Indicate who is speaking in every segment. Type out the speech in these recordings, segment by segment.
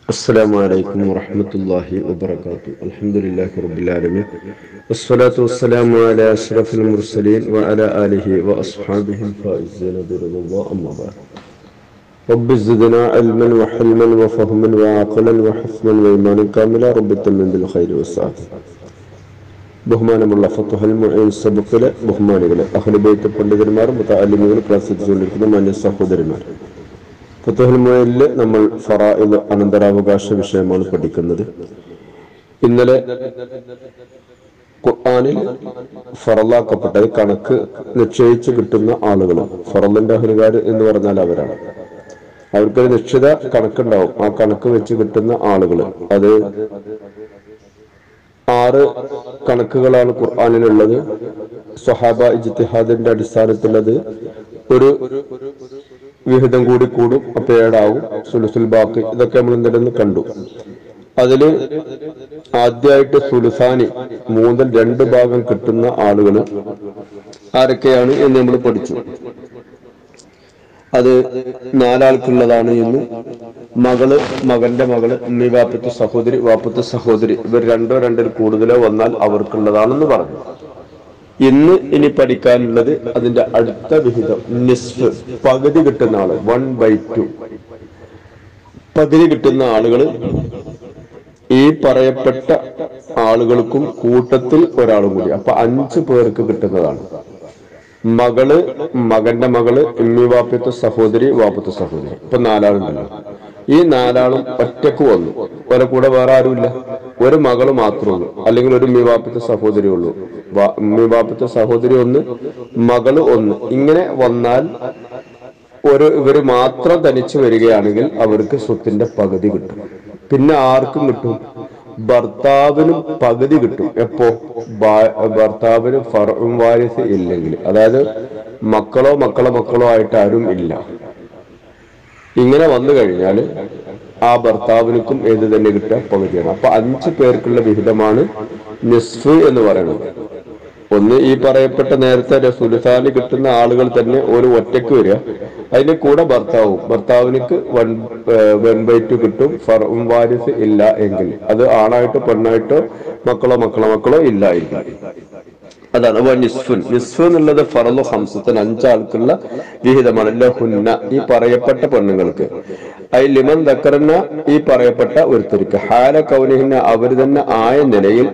Speaker 1: السلام عليكم ورحمة الله وبركاته الحمد لله رب العالمين والصلاة والسلام على أشرف المرسلين وعلى آله وأصحابه الفائزين برضا الله أما بعد رب زدنا علما وحلما وفهما وعقلا وحفظا وإيمانا كاملا رب تمن بالخير والسعادة ബഹുമാനമുള്ള ഫത്തുഹൽ മുഈൻ സബക്കിലെ ബഹുമാനികളെ അഹ്ലുബൈത്ത് പണ്ഡിതന്മാർ മുത്തഅല്ലിമുകൾ ക്ലാസ് എത്തിച്ചുകൊണ്ടിരിക്കുന്ന മാന്യ സഹോദരന്മാർ ഫത്തുഹൽ മുഈനിൽ നമ്മൾ ഫറായിദ് അനന്തരാവകാശ വിഷയമാണ് പഠിക്കുന്നത് ഇന്നലെ ഖുർആനിൽ ഫറലാക്കപ്പെട്ടത് കണക്ക് നിശ്ചയിച്ച് കിട്ടുന്ന ആളുകൾ ഫറലിന്റെ അഹലുകാർ എന്ന് പറഞ്ഞാൽ അവരാണ് അവർക്കൊരു നിശ്ചിത കണക്കുണ്ടാവും ആ കണക്ക് വെച്ച് കിട്ടുന്ന ആളുകൾ അത് ആറ് കണക്കുകളാണ് ഖുർആാനിലുള്ളത് സ്വഹാബ ഇജ്തിഹാദിന്റെ അടിസ്ഥാനത്തിലത് ഒരു വിഹിതം കൂടി കൂടും അപ്പൊ ഏഴാവും സുലുസുൽ ബാക്കി ഇതൊക്കെ നമ്മൾ എന്തെങ്കിലും കണ്ടു അതില് ആദ്യമായിട്ട് സുലുസാനി മൂന്നിൽ രണ്ട് ഭാഗം കിട്ടുന്ന ആളുകൾ ആരൊക്കെയാണ് എന്ന് നമ്മൾ പഠിച്ചു അത് നാലാൾക്കുള്ളതാണ് എന്നും മകള് മകന്റെ മകള് ഉമ്മി വാപ്പത്ത് സഹോദരി വാപ്പത്ത് സഹോദരി ഇവർ രണ്ടോ രണ്ടിൽ കൂടുതലോ വന്നാൽ അവർക്കുള്ളതാണെന്ന് പറഞ്ഞു ഇന്ന് ഇനി പഠിക്കാനുള്ളത് അതിന്റെ അടുത്ത വിഹിതം നിസ്ഫ് പകുതി കിട്ടുന്ന ആള് വൺ ബൈ ടു പകുതി കിട്ടുന്ന ആളുകള് ഈ പറയപ്പെട്ട ആളുകൾക്കും കൂട്ടത്തിൽ ഒരാളും കൂടി അപ്പൊ അഞ്ചു പേർക്ക് കിട്ടുന്നതാണ് മകള് മകന്റെ മകള് ഇമ്മി വാപ്പത്തെ സഹോദരി വാപ്പത്തെ സഹോദരി ഇപ്പൊ നാലാളുണ്ടല്ലോ ഈ നാലാളും ഒറ്റക്ക് വന്നു ഓരെ കൂടെ വേറെ ആരുമില്ല ഒരു മകള് മാത്രമേ ഉള്ളൂ അല്ലെങ്കിൽ ഒരു മീവാപ്പത്തെ സഹോദരി ഉള്ളൂ മീവാപ്പത്തെ സഹോദരി ഒന്ന് മകള് ഒന്ന് ഇങ്ങനെ വന്നാൽ ഒരു ഇവര് മാത്രം തനിച്ച് വരികയാണെങ്കിൽ അവർക്ക് സ്വത്തിന്റെ പകുതി കിട്ടും പിന്നെ ആർക്കും കിട്ടും ഭർത്താവിനും പകുതി കിട്ടും എപ്പോ ഭർത്താവിന് ഫറും വാരിസ് ഇല്ലെങ്കിൽ അതായത് മക്കളോ മക്കളോ മക്കളോ ആയിട്ട് ആരും ഇല്ല ഇങ്ങനെ വന്നു കഴിഞ്ഞാൽ ആ ഭർത്താവിനും ഏത് തന്നെ കിട്ടുക പകുതിയാണ് അപ്പൊ അഞ്ചു പേർക്കുള്ള വിഹിതമാണ് നിസ്ഫ് എന്ന് പറയുന്നത് ഒന്ന് ഈ പറയപ്പെട്ട നേരത്തെ സുലുസാനി കിട്ടുന്ന ആളുകൾ തന്നെ ഒരു ഒറ്റക്ക് വരിക അതിന്റെ കൂടെ ഭർത്താവും ഭർത്താവിനക്ക് വൺ വൺ ബൈ ടു കിട്ടും ഫറും വാരിസ് ഇല്ല എങ്കിൽ അത് ആണായിട്ടോ പെണ്ണായിട്ടോ മക്കളോ മക്കളോ മക്കളോ ഇല്ലായിരിക്കും അതാണ് നിസ്ഫുൻ നിസ്ഫു എന്നുള്ളത് ഫറലു ഹംസത്തിന് അഞ്ചാൾക്കുള്ള വിഹിതമാണ് ലഹുന്ന ഈ പറയപ്പെട്ട പെണ്ണുങ്ങൾക്ക് ഐ ലിമൻ ദക്കറന്ന ഈ പറയപ്പെട്ട ഒരുത്തർക്ക് ഹാല കൗനിഹിന്ന അവർ തന്നെ ആയ നിലയിൽ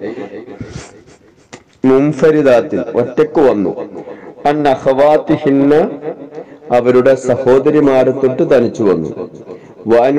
Speaker 1: മുംഫരിദാത്തിൽ ഒറ്റക്ക് വന്നു അന്നഹവാത്തിഹിന്ന അവരുടെ സഹോദരിമാരെ തൊട്ട് തനിച്ചു വന്നു വാൻ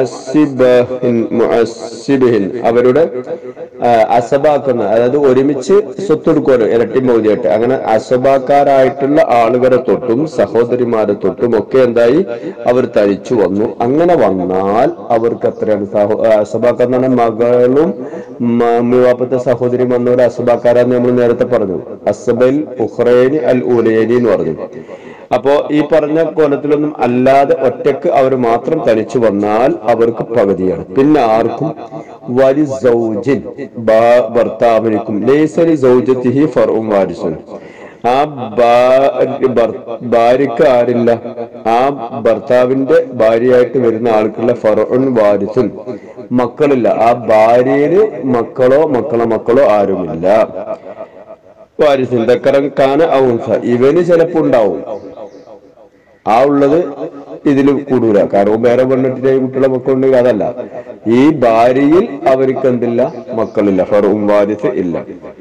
Speaker 1: മുഅസ്സിബിഹിൻ അവരുടെ അസബാക്കുന്ന അതായത് ഒരുമിച്ച് സ്വത്തെടുക്കുമല്ലോ ഇരട്ടി മൗതിയായിട്ട് അങ്ങനെ അസബാക്കാരായിട്ടുള്ള ആളുകളെ തൊട്ടും സഹോദരിമാരെ തൊട്ടും ഒക്കെ എന്തായി അവർ തനിച്ചു വന്നു അങ്ങനെ വന്നാൽ അവർക്ക് എത്രയാണ് സഹോ അസബാക്കുന്ന മകളും മൂവാപ്പത്തെ സഹോദരി വന്നവർ അസബാക്കാരാന്ന് നമ്മൾ നേരത്തെ പറഞ്ഞു അസബൽ ഉഹ്റേനി അൽ ഉലേനി എന്ന് പറഞ്ഞു അപ്പോ ഈ പറഞ്ഞ കോലത്തിലൊന്നും അല്ലാതെ ഒറ്റക്ക് അവർ മാത്രം തനിച്ചു വന്നാൽ അവർക്ക് പകുതിയാണ് പിന്നെ ആർക്കും വലി സൗജിൻ ഭർത്താവിനിക്കും ലേസലി സൗജത്തിഹി ഫറും വാരിസുൻ ആ ഭാര്യക്ക് ആരില്ല ആ ഭർത്താവിന്റെ ഭാര്യയായിട്ട് വരുന്ന ആൾക്കുള്ള ഫറുൻ വാരിസുൻ മക്കളില്ല ആ ഭാര്യയില് മക്കളോ മക്കളോ മക്കളോ ആരുമില്ല വാരിസുൻ ദക്കറൻ കാന ഔൻസ ഇവന് ചിലപ്പോ ഉണ്ടാവും ആ ഉള്ളത് ഇതിൽ കൂടൂല കാരണം വേറെ പെണ്ണിട്ടിട്ട് കുട്ടികളെ മക്കളുണ്ടെങ്കിൽ അതല്ല ഈ ഭാര്യയിൽ അവർക്ക് എന്തില്ല മക്കളില്ല ഫറും വാരിസ് ഇല്ല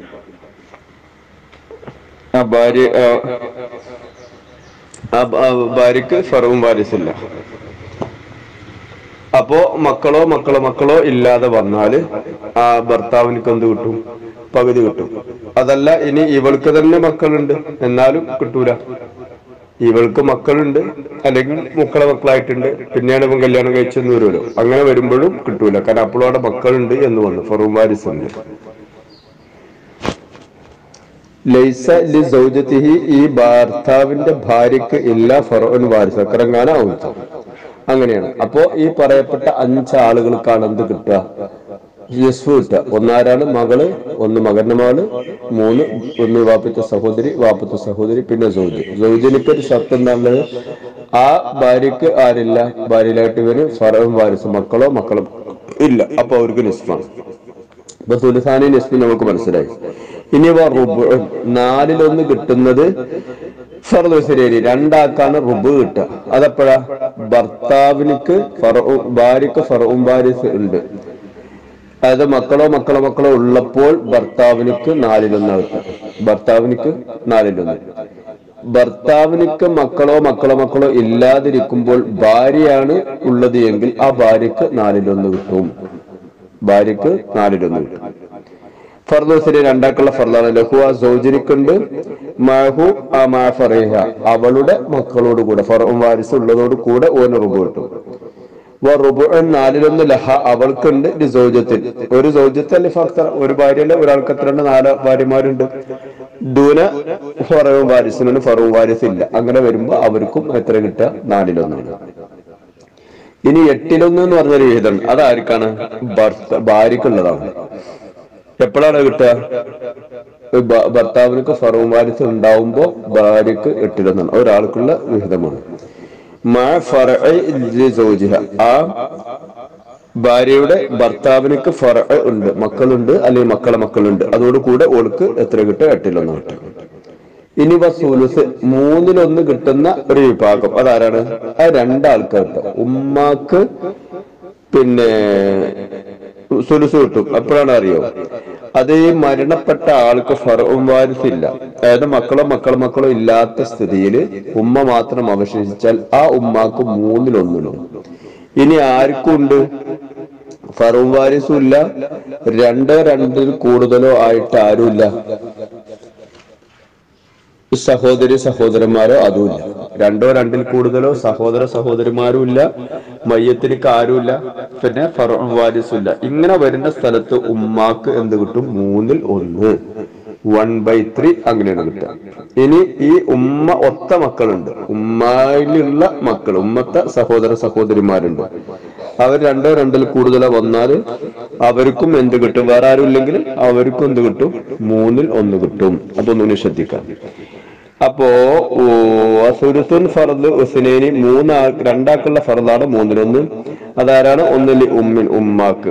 Speaker 1: ആ ഭാര്യ ആ ഭാര്യക്ക് ഫറവും വാരിസില്ല അപ്പോ മക്കളോ മക്കളോ മക്കളോ ഇല്ലാതെ വന്നാല് ആ ഭർത്താവിനക്ക് എന്ത് കിട്ടും പകുതി കിട്ടും അതല്ല ഇനി ഇവൾക്ക് തന്നെ മക്കളുണ്ട് എന്നാലും കിട്ടൂല ഇവൾക്ക് മക്കളുണ്ട് അല്ലെങ്കിൽ മക്കളെ മക്കളായിട്ടുണ്ട് പിന്നെയാണ് ഇവൻ കല്യാണം കഴിച്ചെന്ന് വരുമല്ലോ അങ്ങനെ വരുമ്പോഴും കിട്ടൂല കാരണം അപ്പോഴും അവിടെ മക്കളുണ്ട് എന്ന് വന്നു ഫറൂം വാരിസ് ഉണ്ട് ലൈസ ലി സൗജത്തിഹി ഈ ഭർത്താവിന്റെ ഭാര്യക്ക് ഇല്ല ഫറോൻ വാരിസ് അക്രങ്ങാന ഔത്ത അങ്ങനെയാണ് അപ്പോ ഈ പറയപ്പെട്ട അഞ്ച് ആളുകൾക്കാണ് എന്ത് കിട്ടുക യസ്ഫു കിട്ടുക ഒന്നാരാണ് മകള് ഒന്ന് മകന്റെ മകള് മൂന്ന് ഒന്ന് വാപ്പത്തെ സഹോദരി വാപ്പത്തെ സഹോദരി പിന്നെ സൗജ് സൗജിനിക്ക് ഒരു ഷർത്ത് എന്താണുള്ളത് ആ ഭാര്യക്ക് ആരില്ല ഭാര്യയിലായിട്ട് ഇവര് ഫറവും വാരിസ് മക്കളോ മക്കളോ ഇല്ല അപ്പൊ അവർക്ക് നിസ്ഫാണ് ഇപ്പൊ തുലസാനി നിസ്ഫി നമുക്ക് മനസ്സിലായി ഇനി റുബ് നാലിലൊന്ന് കിട്ടുന്നത് ഫർദ് ശരി രണ്ടാക്കാണ് റുബ് കിട്ടുക അതെപ്പോഴാ ഭർത്താവിനിക്ക് ഫറു ഭാര്യക്ക് ഫറവും ഭാര്യസ് ഉണ്ട് അതായത് മക്കളോ മക്കളോ മക്കളോ ഉള്ളപ്പോൾ ഭർത്താവിനിക്ക് നാലിലൊന്ന് കിട്ടുക ഭർത്താവിനിക്ക് നാലിലൊന്ന് ഭർത്താവിനിക്ക് മക്കളോ മക്കളോ മക്കളോ ഇല്ലാതിരിക്കുമ്പോൾ ഭാര്യയാണ് ഉള്ളത് എങ്കിൽ ആ ഭാര്യക്ക് നാലിലൊന്ന് കിട്ടും ഭാര്യക്ക് നാലിലൊന്ന് കിട്ടും ഫർദോസിന് രണ്ടാക്കുള്ള ഫർദാണ് ലഹുവ സൗജനിക്കുണ്ട് മഹു ആ ഫറേഹ അവളുടെ മക്കളോട് കൂടെ ഫറും വാരിസ് ഉള്ളതോട് കൂടെ ഓന് റുബു കിട്ടും റുബുൻ നാലിലൊന്ന് ലഹ അവൾക്കുണ്ട് ഒരു സൗജത്തിൽ ഒരു സൗജത്തല്ലേ ഫർത്തർ ഒരു ഭാര്യയല്ല ഒരാൾക്ക് എത്ര ഉണ്ട് നാല് ഭാര്യമാരുണ്ട് ദൂന ഫറവും വാരിസിനും ഫറവും വാരിസ് ഇല്ല അങ്ങനെ വരുമ്പോ അവർക്കും എത്ര കിട്ടുക നാലിലൊന്നാണ് ഇനി എട്ടിലൊന്ന് എന്ന് പറഞ്ഞൊരു വിഹിതം അതാർക്കാണ് ഭർത്ത ഭാര്യക്കുള്ളതാണ് എപ്പോഴാണ് കിട്ടുക ഭ- ഭർത്താവിനൊക്കെ ഫറവും വാരിസ് ഉണ്ടാവുമ്പോ ഭാര്യക്ക് എട്ടിലൊന്നാണ് ഒരാൾക്കുള്ള വിഹിതമാണ് മാ ഫറഇ ലിസൗജിഹ. ആ ഭാര്യയുടെ ഭർത്താവിനൊക്കെ ഫറ ഉണ്ട് മക്കളുണ്ട് അല്ലെങ്കിൽ മക്കളെ മക്കളുണ്ട് അതോടുകൂടെ ഓൾക്ക് എത്ര കിട്ടുക എട്ടിലൊന്ന് കിട്ടും ഇനി വസൂലുസ് മൂന്നിലൊന്ന് കിട്ടുന്ന ഒരു വിഭാഗം അതാരാണ് ആ രണ്ടാൾക്കാർ കിട്ടും ഉമ്മാക്ക് പിന്നെ സുലുസ് കിട്ടും അപ്പോഴാണ് അറിയോ അത് ഈ മരണപ്പെട്ട ആൾക്ക് ഫറവും വാരിസില്ല അതായത് മക്കളോ മക്കളോ മക്കളോ ഇല്ലാത്ത സ്ഥിതിയിൽ ഉമ്മ മാത്രം അവശേഷിച്ചാൽ ആ ഉമ്മാക്ക് മൂന്നിലൊന്നിലും ഇനി ആർക്കും ഉണ്ട് ഫറവും വാരിസും ഇല്ല രണ്ടോ രണ്ടിൽ കൂടുതലോ ആയിട്ട് ആരുമില്ല സഹോദരി സഹോദരന്മാരോ അതുമില്ല രണ്ടോ രണ്ടിൽ കൂടുതലോ സഹോദര സഹോദരിമാരും ഇല്ല മയ്യത്തിനിക്ക് ആരുമില്ല പിന്നെ ഫറോൺ വാരിസും ഇല്ല ഇങ്ങനെ വരുന്ന സ്ഥലത്ത് ഉമ്മാക്ക് എന്ത് കിട്ടും മൂന്നിൽ ഒന്ന് വൺ ബൈ ത്രീ അങ്ങനെയാണ് കിട്ടുക ഇനി ഈ ഉമ്മ ഒത്ത മക്കളുണ്ട് ഉമ്മയിലുള്ള മക്കൾ ഉമ്മത്തെ സഹോദര സഹോദരിമാരുണ്ട് അവർ രണ്ടോ രണ്ടിൽ കൂടുതലോ വന്നാൽ അവർക്കും എന്ത് കിട്ടും വേറെ ആരും ഇല്ലെങ്കിൽ അവർക്കും എന്ത് കിട്ടും മൂന്നിൽ ഒന്ന് കിട്ടും അതൊന്നും ശ്രദ്ധിക്കാം അപ്പോ സുരുസുൻ ഫർദ് ഉസ്നേനി മൂന്നാ രണ്ടാക്കുള്ള ഫർദാണ് മൂന്നിലൊന്ന് അതാരാണ് ഒന്നിൽ ഉമ്മിൻ ഉമ്മാക്ക്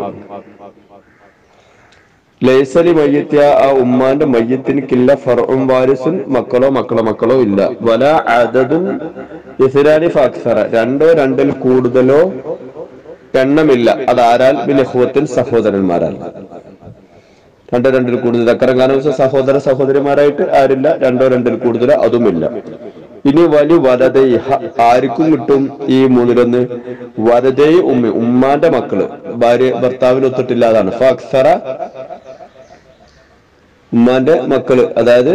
Speaker 1: ലൈസലി മയ്യത്തിയ ആ ഉമ്മാന്റെ മയ്യത്തിനിക്കില്ല ഫറും വാരിസുൻ മക്കളോ മക്കളോ മക്കളോ ഇല്ല വല അതതും ഇസ്ലാനി ഫാക്സറ രണ്ടോ രണ്ടിൽ കൂടുതലോ എണ്ണമില്ല അതാരാൽ ബിലഹുവത്തിൽ സഹോദരന്മാരാൽ രണ്ടോ രണ്ടിൽ കൂടുതൽ അക്കരങ്കാനവസ സഹോദര സഹോദരിമാരായിട്ട് ആരില്ല രണ്ടോ രണ്ടിൽ കൂടുതൽ അതുമില്ല ഇനി വലി വലതൈ ആർക്കും കിട്ടും ഈ മൂന്നിലൊന്ന് വലതൈ ഉമ്മി ഉമ്മാന്റെ മക്കള് ഭാര്യ ഭർത്താവിന് ഒത്തിട്ടില്ലാതാണ് ഫാക്സറ ഉമ്മാന്റെ മക്കള് അതായത്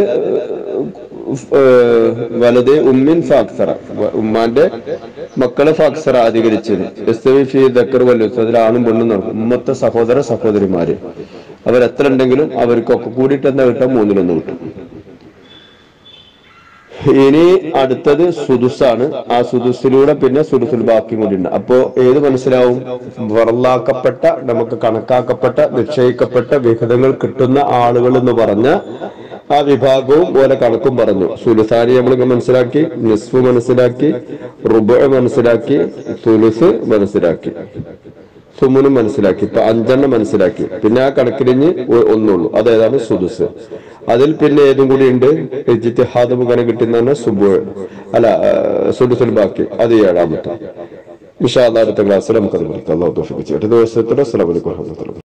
Speaker 1: വലത് ഉമ്മിൻ ഫാക്സറ വ- ഉമ്മാന്റെ മക്കള് ഫാക്സറ അധികരിച്ചത് എസ്തവി ഫി ദക്കർ വല്ലൂസ് അതിൽ ആണും പെണ്ണും നടക്കും ഉമ്മത്തെ സഹോദര സഹോദരിമാര് അവരെത്ര ഉണ്ടെങ്കിലും അവർക്കൊക്കെ കൂടിയിട്ട് എന്താ കിട്ടാം മൂന്നിലൊന്ന് കിട്ടും ഇനി അടുത്തത് സുദുസാണ് ആ സുദുസിലൂടെ പിന്നെ സുദുസുൽ ബാക്കി കൂടി ഉണ്ട് അപ്പോ ഏത് മനസ്സിലാവും വറലാക്കപ്പെട്ട നമുക്ക് കണക്കാക്കപ്പെട്ട നിശ്ചയിക്കപ്പെട്ട വിഹിതങ്ങൾ കിട്ടുന്ന ആളുകൾ എന്ന് പറഞ്ഞ ആ വിഭാഗവും പോലെ കണക്കും പറഞ്ഞു സുലുസാനി നമ്മൾ മനസ്സിലാക്കി നിസ്ഫു മനസ്സിലാക്കി റുബ മനസ്സിലാക്കി സുലുസ് മനസ്സിലാക്കി സുമുനും മനസ്സിലാക്കി ഇപ്പൊ അഞ്ചെണ്ണം മനസ്സിലാക്കി പിന്നെ ആ കണക്കിലിഞ്ഞ് ഒ- ഒന്നുള്ളൂ അതേതാണ് സുദുസ് അതിൽ പിന്നെ ഏതും കൂടി ഉണ്ട് ഇജ്തിഹാദ് മുഖേന കിട്ടുന്ന സുബു അല്ല ആ, സുദുസുൽ ബാക്കി അത് ഏഴാമത്തെ വിഷാദ അടുത്ത ക്ലാസ്സിൽ നമുക്കത് പഠിക്കാം അള്ളാഹു തൗഫീഖ് ചെയ്യട്ടെ ദിവസത്തിൽ അസ്സലാമു അലൈക്കും വറഹ്മത്തുള്ളാഹി